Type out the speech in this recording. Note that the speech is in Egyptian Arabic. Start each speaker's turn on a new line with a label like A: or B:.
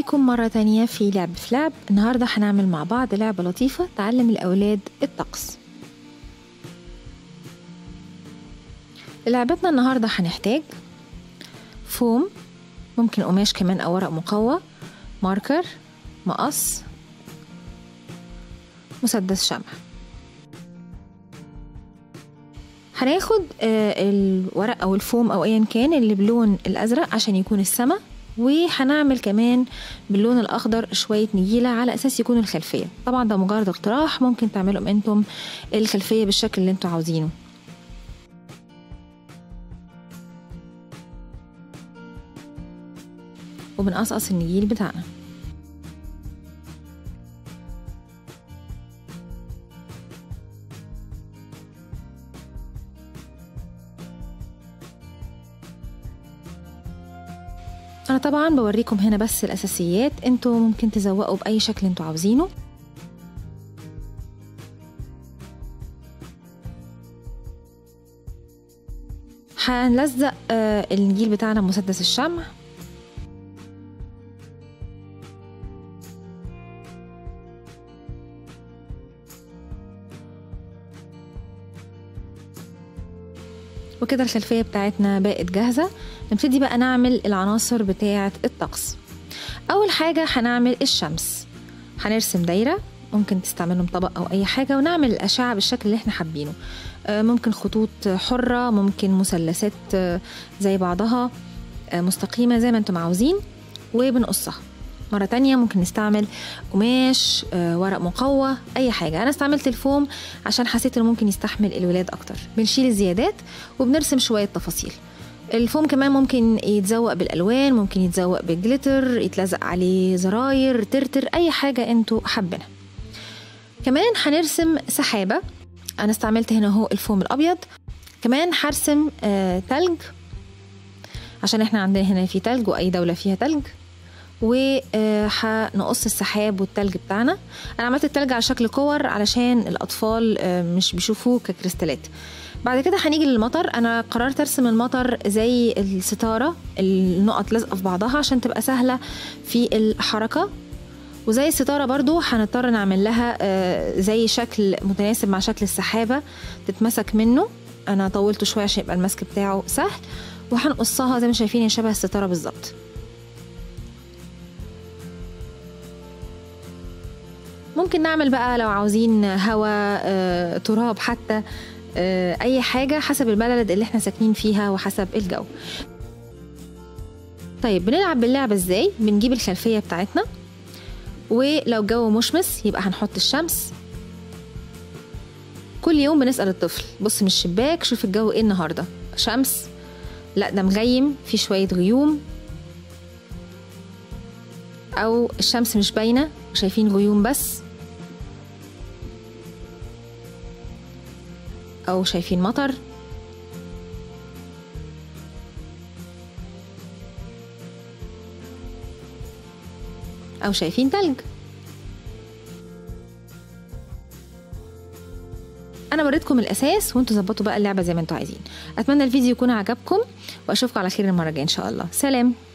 A: بيكم مرة تانية في لعب في لعب النهاردة هنعمل مع بعض لعبة لطيفة تعلم الأولاد الطقس لعبتنا النهاردة هنحتاج فوم ممكن قماش كمان أو ورق مقوى ماركر مقص مسدس شمع هناخد آه، الورق او الفوم او ايا كان اللي بلون الازرق عشان يكون السما وهنعمل كمان باللون الاخضر شويه نجيله على اساس يكون الخلفيه طبعا ده مجرد اقتراح ممكن تعملوا انتم الخلفيه بالشكل اللي انتم عاوزينه وبنقصقص النجيل بتاعنا انا طبعا بوريكم هنا بس الاساسيات انتوا ممكن تزوقوا باي شكل انتوا عاوزينه هنلزق آه، النجيل بتاعنا بمسدس الشمع وكده الخلفية بتاعتنا بقت جاهزة نبتدي بقى نعمل العناصر بتاعة الطقس أول حاجة هنعمل الشمس هنرسم دايرة ممكن تستعملهم طبق أو أي حاجة ونعمل الأشعة بالشكل اللي احنا حابينه آه، ممكن خطوط حرة ممكن مثلثات آه، زي بعضها آه، مستقيمة زي ما انتم عاوزين وبنقصها مرة تانية ممكن نستعمل قماش آه، ورق مقوى أي حاجة أنا استعملت الفوم عشان حسيت إنه ممكن يستحمل الولاد أكتر بنشيل الزيادات وبنرسم شوية تفاصيل الفوم كمان ممكن يتزوق بالألوان ممكن يتزوق بالجليتر يتلزق عليه زراير ترتر أي حاجة انتوا حابينها كمان هنرسم سحابة أنا استعملت هنا هو الفوم الأبيض كمان هرسم آه تلج عشان احنا عندنا هنا في تلج وأي دولة فيها تلج وهنقص السحاب والتلج بتاعنا انا عملت التلج على شكل كور علشان الاطفال آه، مش بيشوفوه ككريستالات بعد كده هنيجي للمطر انا قررت ارسم المطر زي الستاره النقط لازقه في بعضها عشان تبقى سهله في الحركه وزي الستاره برضو هنضطر نعمل لها آه، زي شكل متناسب مع شكل السحابه تتمسك منه انا طولته شويه عشان يبقى المسك بتاعه سهل وهنقصها زي ما شايفين هي شبه الستاره بالظبط ممكن نعمل بقى لو عاوزين هواء آه، تراب حتى آه، اي حاجه حسب البلد اللي احنا ساكنين فيها وحسب الجو طيب بنلعب باللعبه ازاي بنجيب الخلفيه بتاعتنا ولو الجو مشمس يبقى هنحط الشمس كل يوم بنسال الطفل بص من الشباك شوف الجو ايه النهارده شمس لا ده مغيم في شويه غيوم او الشمس مش باينه وشايفين غيوم بس او شايفين مطر او شايفين تلج انا وريتكم الاساس وانتوا ظبطوا بقى اللعبه زي ما انتوا عايزين اتمنى الفيديو يكون عجبكم واشوفكم على خير المره الجايه ان شاء الله سلام